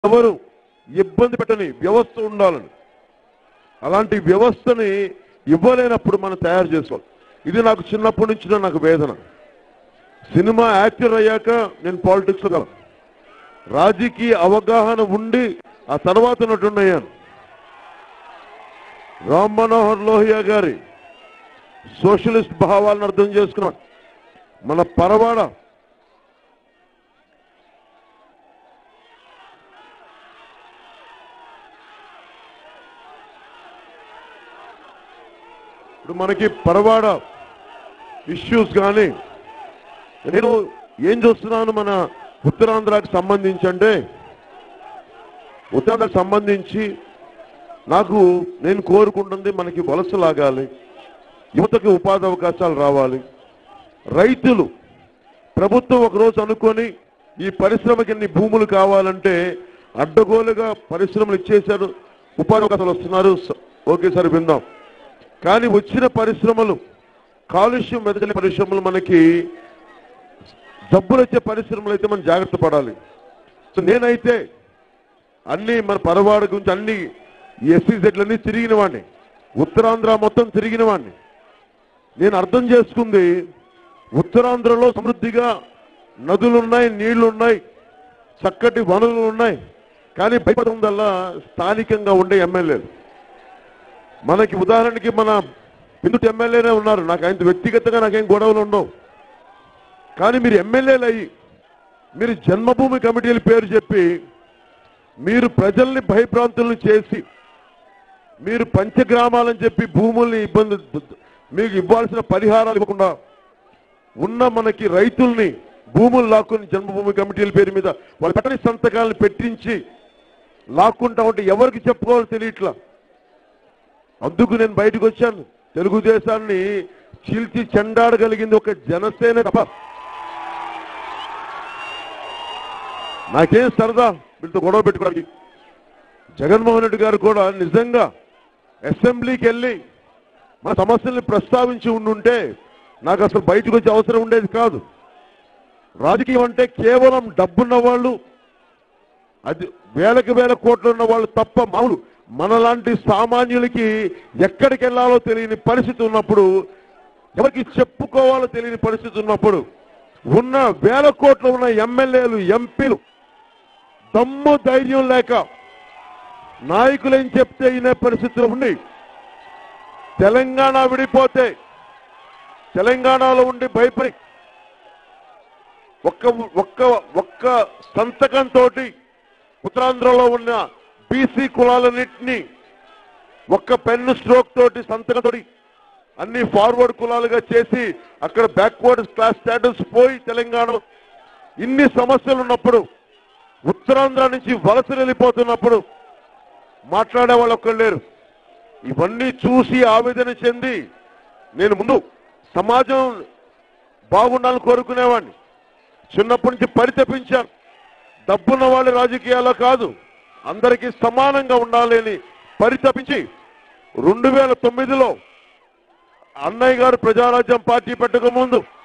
ఎవరు ఇబ్బంది పెట్టని వ్యవస్థ ఉండాలని అలాంటి వ్యవస్థని ఇవ్వలేనప్పుడు మనం తయారు చేసుకోవాలి ఇది నాకు చిన్నప్పటి నుంచి నాకు వేదన సినిమా యాక్టర్ అయ్యాక నేను పాలిటిక్స్ లో రాజకీయ అవగాహన ఉండి ఆ తర్వాత నటున్నయ్యాను రామ్ మనోహర్ లోహియా గారి సోషలిస్ట్ భావాలను అర్థం చేసుకున్నాం మన పరవాడ ఇప్పుడు మనకి పరవాడ ఇష్యూస్ కానీ నేను ఏం చూస్తున్నాను మన ఉత్తరాంధ్రకి సంబంధించి అంటే ఉత్తరాంధ్రకు సంబంధించి నాకు నేను కోరుకుంటుంది మనకి వలస లాగాలి యువతకి ఉపాధి అవకాశాలు రావాలి రైతులు ప్రభుత్వం ఒకరోజు అనుకొని ఈ పరిశ్రమకి ఎన్ని భూములు కావాలంటే అడ్డగోలుగా పరిశ్రమలు ఇచ్చేశారు ఉపాధి అవకాశాలు వస్తున్నారు స- ఓకే సార్ విందాం కానీ వచ్చిన పరిశ్రమలు కాలుష్యం మెదజల్లే పరిశ్రమలు మనకి జబ్బులు వచ్చే పరిశ్రమలు అయితే మనం జాగ్రత్త పడాలి సో నేనైతే అన్ని మన పరవాడ గురించి అన్ని ఎస్సీజెడ్లన్నీ తిరిగిన వాడిని ఉత్తరాంధ్ర మొత్తం తిరిగిన వాడిని నేను అర్థం చేసుకుంది ఉత్తరాంధ్రలో సమృద్ధిగా నదులున్నాయి నీళ్లున్నాయి చక్కటి వనరులు ఉన్నాయి కానీ భయపడందల్లా స్థానికంగా ఉండే ఎమ్మెల్యేలు మనకి ఉదాహరణకి మన బిందుటి ఎమ్మెల్యేనే ఉన్నారు నాకు ఆయన వ్యక్తిగతంగా నాకేం గొడవలు ఉండవు కానీ మీరు ఎమ్మెల్యేలు అయ్యి మీరు జన్మభూమి కమిటీల పేరు చెప్పి మీరు ప్రజల్ని భయభ్రాంతులను చేసి మీరు పంచగ్రామాలని చెప్పి భూముల్ని ఇబ్బంది మీకు ఇవ్వాల్సిన పరిహారాలు ఇవ్వకుండా ఉన్న మనకి రైతుల్ని భూములు లాక్కుని జన్మభూమి కమిటీల పేరు మీద వాళ్ళ పెట్టని సంతకాలను పెట్టించి లాక్కుంటా ఉంటే ఎవరికి చెప్పుకోవాలో తెలియట్లా అందుకు నేను బయటకు వచ్చాను తెలుగుదేశాన్ని చీల్చి చెండాడగలిగింది ఒక జనసేన తప్ప నాకేం సరదా వీళ్ళతో గొడవ పెట్టుకోవడానికి జగన్మోహన్ రెడ్డి గారు కూడా నిజంగా అసెంబ్లీకి వెళ్ళి మన సమస్యల్ని ప్రస్తావించి ఉండుంటే నాకు అసలు బయటకు వచ్చే అవసరం ఉండేది కాదు రాజకీయం అంటే కేవలం డబ్బున్న వాళ్ళు అది వేలకు వేల కోట్లు ఉన్న వాళ్ళు తప్ప మామూలు మనలాంటి సామాన్యులకి ఎక్కడికి వెళ్ళాలో తెలియని పరిస్థితి ఉన్నప్పుడు ఎవరికి చెప్పుకోవాలో తెలియని పరిస్థితి ఉన్నప్పుడు ఉన్న వేల కోట్లు ఉన్న ఎమ్మెల్యేలు ఎంపీలు దమ్ము ధైర్యం లేక నాయకులు ఏం చెప్తే అయిన పరిస్థితిలో ఉండి తెలంగాణ విడిపోతే తెలంగాణలో ఉండి భయపడి ఒక్క ఒక్క ఒక్క సంతకంతో ఉత్తరాంధ్రలో ఉన్న బీసీ కులాలన్నింటినీ ఒక్క పెన్ను స్ట్రోక్ తోటి సంతకంతో అన్ని ఫార్వర్డ్ కులాలుగా చేసి అక్కడ బ్యాక్వర్డ్ క్లాస్ స్టాటస్ పోయి తెలంగాణ ఇన్ని సమస్యలు ఉన్నప్పుడు ఉత్తరాంధ్ర నుంచి వలసలు వెళ్ళిపోతున్నప్పుడు మాట్లాడే వాళ్ళు ఒక్కరు లేరు ఇవన్నీ చూసి ఆవేదన చెంది నేను ముందు సమాజం బాగుండాలని కోరుకునేవాడిని చిన్నప్పటి నుంచి పరితపించాను డబ్బున్న వాళ్ళ రాజకీయాల్లో కాదు అందరికీ సమానంగా ఉండాలి అని పరితపించి రెండు వేల తొమ్మిదిలో అన్నయ్య గారు ప్రజారాజ్యం పార్టీ పెట్టక ముందు